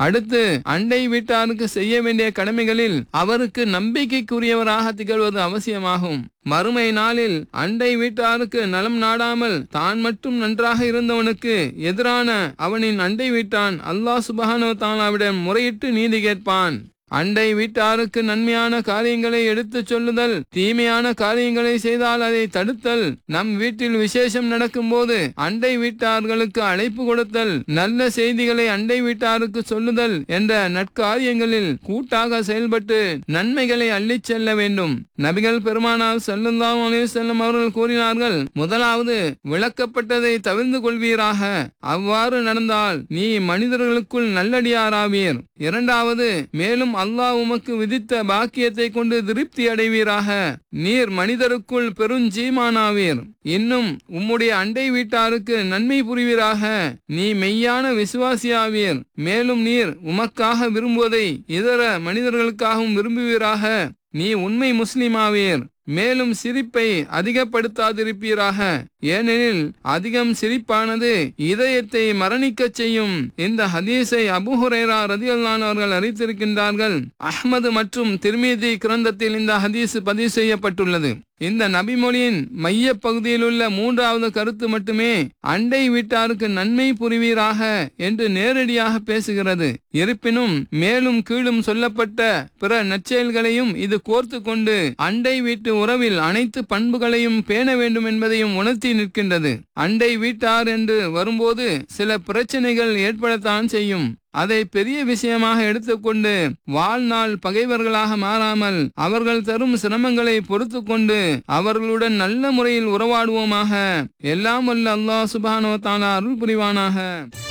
அடுத்து அண்டை வீட்டாருக்கு செய்ய வேண்டிய கடமைகளில் அவருக்கு நம்பிக்கைக்குரியவராக திகழ்வது அவசியமாகும் மறுமை நாளில் அண்டை வீட்டாருக்கு நலம் நாடாமல் தான் மட்டும் நன்றாக இருந்தவனுக்கு எதிரான அவனின் அண்டை வீட்டான் அல்லாஹ் சுபஹானோ தாலாவிடம் முறையிட்டு நீதி கேட்பான் அண்டை வீட்டாருக்கு நன்மையான காரியங்களை எடுத்துச் சொல்லுதல் தீமையான காரியங்களை செய்தால் அதை தடுத்தல் நம் வீட்டில் விசேஷம் நடக்கும்போது அண்டை வீட்டார்களுக்கு அழைப்பு கொடுத்தல் நல்ல செய்திகளை அண்டை வீட்டாருக்கு சொல்லுதல் என்ற நற்காரியங்களில் கூட்டாக செயல்பட்டு நன்மைகளை அள்ளிச் செல்ல வேண்டும் நபிகள் பெருமானார் ஸல்லல்லாஹு அலைஹி வஸல்லம் அவர்கள் கூறினார்கள் முதலாவது விளக்கப்பட்டதை தவிர்ந்து கொள்வீராக அவ்வாறு நடந்தால் நீ மனிதர்களுக்குள் நல்லடியாராவீர் இரண்டாவது மேலும் அல்லாஹ் உமக்கு விதித்த பாக்கியத்தை கொண்டு திருப்தி அடைவீராக நீர் மனிதருக்குள் பெருஞ்சீமானாவீர் இன்னும் உம்முடைய அண்டை வீட்டாருக்கு நன்மை புரிவீராக நீ மெய்யான விசுவாசியாவீர் மேலும் நீர் உமக்காக விரும்புவதை இதர மனிதர்களுக்காகவும் விரும்புவீராக நீ உண்மை முஸ்லிமாவீர் மேலும் சிரிப்பை அதிகப்படுத்தாதிருப்பீராக ஏனெனில் அதிகம் சிரிப்பானது இதயத்தை மரணிக்கச் செய்யும் இந்த ஹதீஸை அபுஹுரேரா ரதியல்லான் அவர்கள் அறிவித்திருக்கின்றார்கள் அஹ்மது மற்றும் திருமீதி கிரந்தத்தில் இந்த ஹதீஸ் பதிவு செய்யப்பட்டுள்ளது இந்த நபிமொழியின் மைய பகுதியில் உள்ள மூன்றாவது கருத்து மட்டுமே அண்டை வீட்டாருக்கு நன்மை புரிவீராக என்று நேரடியாக பேசுகிறது இருப்பினும் மேலும் கீழும் சொல்லப்பட்ட பிற நற்செயல்களையும் இது கோர்த்து கொண்டு அண்டை வீட்டு உறவில் அனைத்து பண்புகளையும் பேண வேண்டும் என்பதையும் உணர்த்தி நிற்கின்றது அண்டை வீட்டார் என்று வரும்போது சில பிரச்சனைகள் ஏற்படத்தான் செய்யும் அதை பெரிய விஷயமாக எடுத்துக்கொண்டு வாழ்நாள் பகைவர்களாக மாறாமல் அவர்கள் தரும் சிரமங்களை பொறுத்து கொண்டு அவர்களுடன் நல்ல முறையில் உறவாடுவோமாக எல்லாம் வல்ல அல்லாஹ் சுபானோ தாலா அருள் புரிவானாக